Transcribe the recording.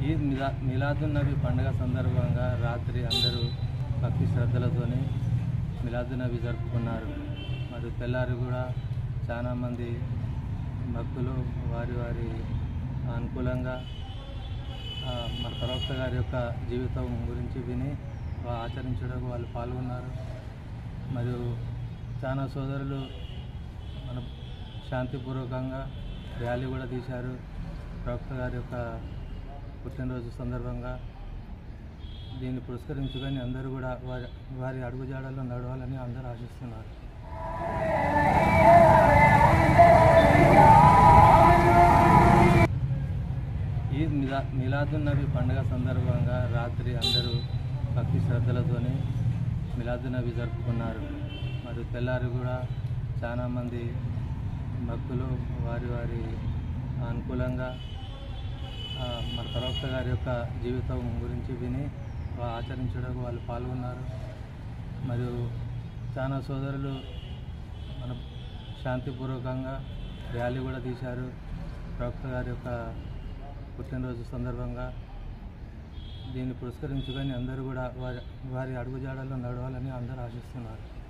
ఈద్ మిలా మిలాదున్ నబీ పండుగ సందర్భంగా రాత్రి అందరూ భక్తి శ్రద్ధలతోని మిలాదున్ నబీ జరుపుకున్నారు మరియు తెల్లారి కూడా చాలామంది భక్తులు వారి వారి అనుకూలంగా ఆ, మన ప్రవక్త గారి యొక్క జీవితం గురించి విని వా- ఆచరించడానికి వాళ్ళు పాల్గొన్నారు మరియు చాలా సోదరులు మన శాంతిపూర్వకంగా ర్యాలీ కూడా తీశారు ప్రవక్త గారి యొక్క పుట్టినరోజు సందర్భంగా దీన్ని పురస్కరించుకొని అందరూ కూడా వారి వారి అడుగుజాడల్లో నడవాలని అందరూ ఆశిస్తున్నారు ఈద్ మిలా మిలాదున్ నబీ పండుగ సందర్భంగా రాత్రి అందరూ భక్తి శ్రద్ధలతోని మిలాదున్ నబీ జరుపుకున్నారు మరియు తెల్లారి కూడా చాలామంది భక్తులు వారి వారి అనుకూలంగా ఆ, మన ప్రవక్త గారి యొక్క జీవితం గురించి విని వా- ఆచరించడానికి వాళ్ళు పాల్గొన్నారు మరియు చాలా సోదరులు మన శాంతిపూర్వకంగా ర్యాలీ కూడా తీశారు ప్రవక్త గారి యొక్క పుట్టినరోజు సందర్భంగా దీన్ని పురస్కరించుకొని అందరూ కూడా వారి వారి అడుగుజాడల్లో నడవాలని అందరూ ఆశిస్తున్నారు